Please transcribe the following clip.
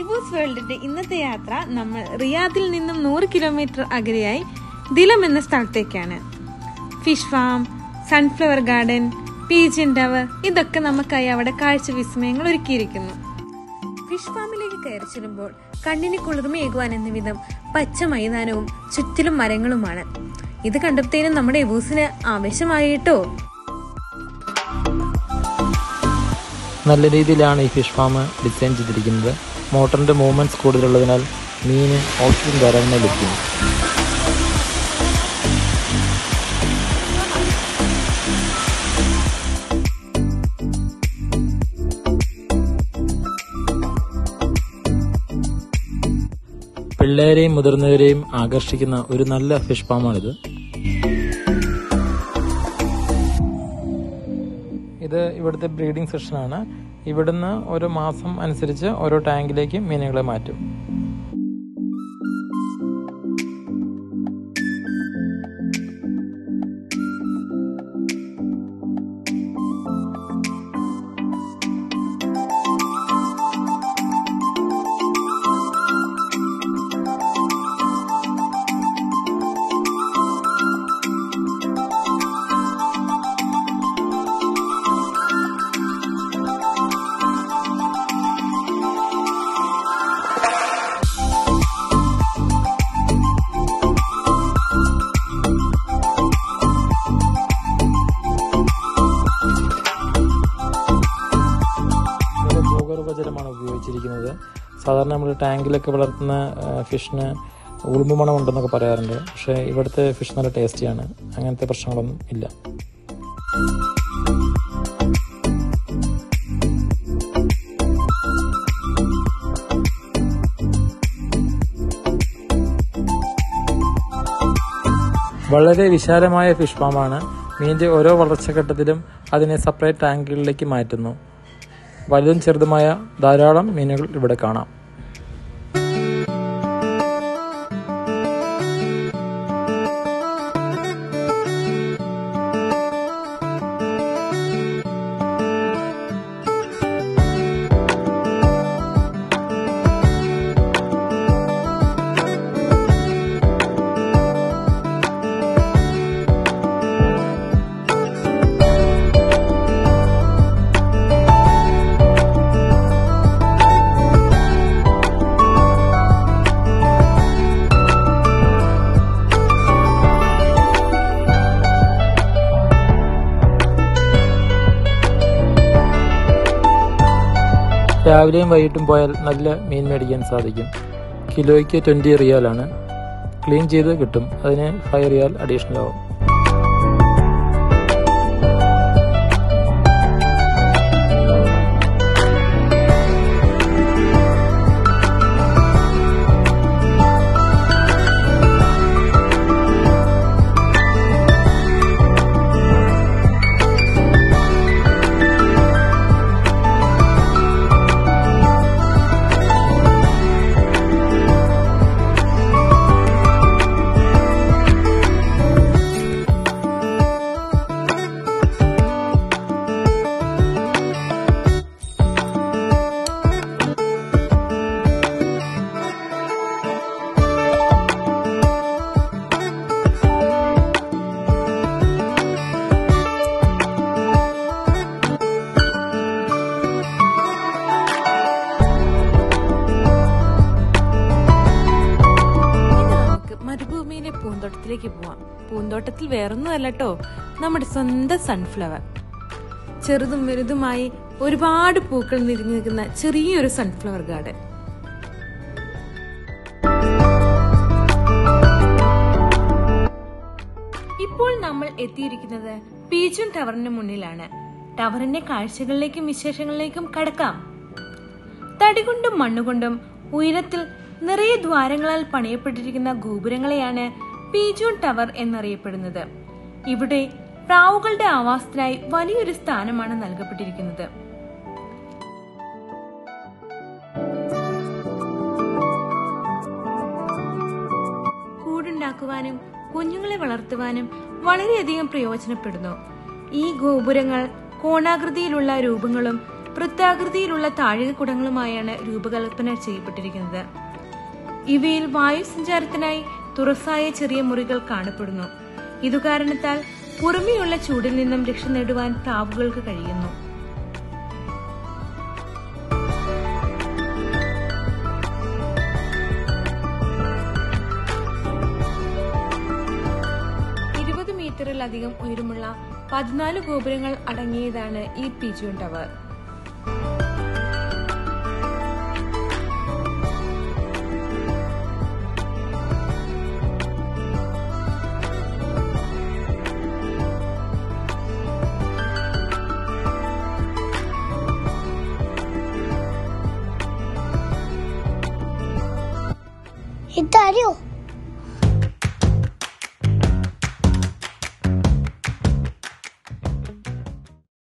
ഇബൂസ് വേൾഡിന്റെ ഇന്നത്തെ യാത്ര നമ്മൾ റിയാദിൽ നിന്നും നൂറ് കിലോമീറ്റർ അകലെയായി ദിലം എന്ന സ്ഥലത്തേക്കാണ് fish farm sunflower garden pigeon tower ഇതൊക്കെ നമുക്കായി അവിടെ കാഴ്ച വിസ്മയങ്ങൾ ഒരുക്കിയിരിക്കുന്നു ഫിഷ് ഫാമിലേക്ക് കയറി ചെല്ലുമ്പോൾ കണ്ണിന് കുളിർമയേകുവാൻ എന്ന വിധം പച്ച മൈതാനവും ചുറ്റിലും മരങ്ങളുമാണ് ഇത് കണ്ടപ്പോഴത്തേനും നമ്മുടെ എബൂസിന് ആവേശമായി കേട്ടോ നല്ല രീതിയിലാണ് ഈ ഫിഷ് ഫാം ഡിസൈൻ ചെയ്തിരിക്കുന്നത് മോട്ടറിൻ്റെ മൂവ്മെൻറ്റ്സ് കൂടുതലുള്ളതിനാൽ മീന് ഓക്സിജൻ ധാരാളമായി ലഭിക്കുന്നു പിള്ളേരെയും മുതിർന്നവരെയും ആകർഷിക്കുന്ന ഒരു നല്ല ഫിഷ് ഫാമാണിത് ഇത് ഇവിടുത്തെ ബ്രീഡിംഗ് സെഷനാണ് ഇവിടുന്ന് ഓരോ മാസം അനുസരിച്ച് ഓരോ ടാങ്കിലേക്ക് മീനുകളെ മാറ്റും ഇവിടെ ഭൂഗർഭജലമാണ് ഉപയോഗിച്ചിരിക്കുന്നത് സാധാരണ നമ്മൾ ടാങ്കിലൊക്കെ വളർത്തുന്ന ആ, ഫിഷിന് ഉളുമ്പ് മണം ഉണ്ടെന്നൊക്കെ പറയാറുണ്ട് പക്ഷേ ഇവിടുത്തെ ഫിഷ് നല്ല ടേസ്റ്റിയാണ് അങ്ങനത്തെ പ്രശ്നങ്ങളൊന്നും ഇല്ല വളരെ വിശാലമായ ഫിഷ് ഫാമാണ് മീനിന്റെ ഓരോ വളർച്ചഘട്ടത്തിലും അതിനെ സെപ്പറേറ്റ് ടാങ്കുകളിലേക്ക് മാറ്റുന്നു വലുതും ചെറുതുമായ ധാരാളം മീനുകൾ ഇവിടെ കാണാം രാവിലെയും വൈകിട്ടും പോയാൽ നല്ല മീൻ മേടിക്കാൻ സാധിക്കും കിലോയ്ക്ക് ട്വൻറ്റി റിയാലാണ് ക്ലീൻ ചെയ്ത് കിട്ടും അതിന് ഫൈവ് റിയാൽ അഡീഷണൽ ആവും ഇനി നമുക്ക് മരുഭൂമിയിലെ പൂന്തോട്ടത്തിലേക്ക് പോവാം പൂന്തോട്ടത്തിൽ വേറൊന്നുമല്ല കേട്ടോ നമ്മുടെ സ്വന്തം സൺഫ്ലവർ ചെറുതും വലുതുമായി ഒരുപാട് പൂക്കൾ നിറഞ്ഞു നിൽക്കുന്ന ചെറിയൊരു സൺഫ്ലവർ ഗാർഡൻ ഇപ്പോൾ നമ്മൾ എത്തിയിരിക്കുന്നത് പീജുൻ ടവറിന് മുന്നിലാണ് ടവറിന്റെ കാഴ്ചകളിലേക്കും വിശേഷങ്ങളിലേക്കും കടക്കാം തടികൊണ്ടും മണ്ണുകൊണ്ടും ഉയരത്തിൽ നിറയെ ദ്വാരങ്ങളാൽ പണിയപ്പെട്ടിരിക്കുന്ന ഗോപുരങ്ങളെയാണ് പീജൂൺ ടവർ എന്നറിയപ്പെടുന്നത് ഇവിടെ പ്രാവുകളുടെ ആവാസത്തിനായി വലിയൊരു സ്ഥാനമാണ് നൽകപ്പെട്ടിരിക്കുന്നത് കൂടുണ്ടാക്കുവാനും കുഞ്ഞുങ്ങളെ വളർത്തുവാനും വളരെയധികം പ്രയോജനപ്പെടുന്നു ഈ ഗോപുരങ്ങൾ കോണാകൃതിയിലുള്ള രൂപങ്ങളും വൃത്താകൃതിയിലുള്ള താഴികക്കുടങ്ങളുമായാണ് രൂപകൽപ്പന ചെയ്യപ്പെട്ടിരിക്കുന്നത് ഇവയിൽ വായുസഞ്ചാരത്തിനായി തുറസായ ചെറിയ മുറികൾ കാണപ്പെടുന്നു ഇതുകാരണത്താൽ പുറമെയുള്ള ചൂടിൽ നിന്നും രക്ഷ നേടുവാൻ പ്രാവുകൾക്ക് കഴിയുന്നു ഇരുപത് മീറ്ററിലധികം ഉയരമുള്ള പതിനാല് ഗോപുരങ്ങൾ അടങ്ങിയതാണ് ഈ പിജൂൺ ടവർ ഇതറിയോ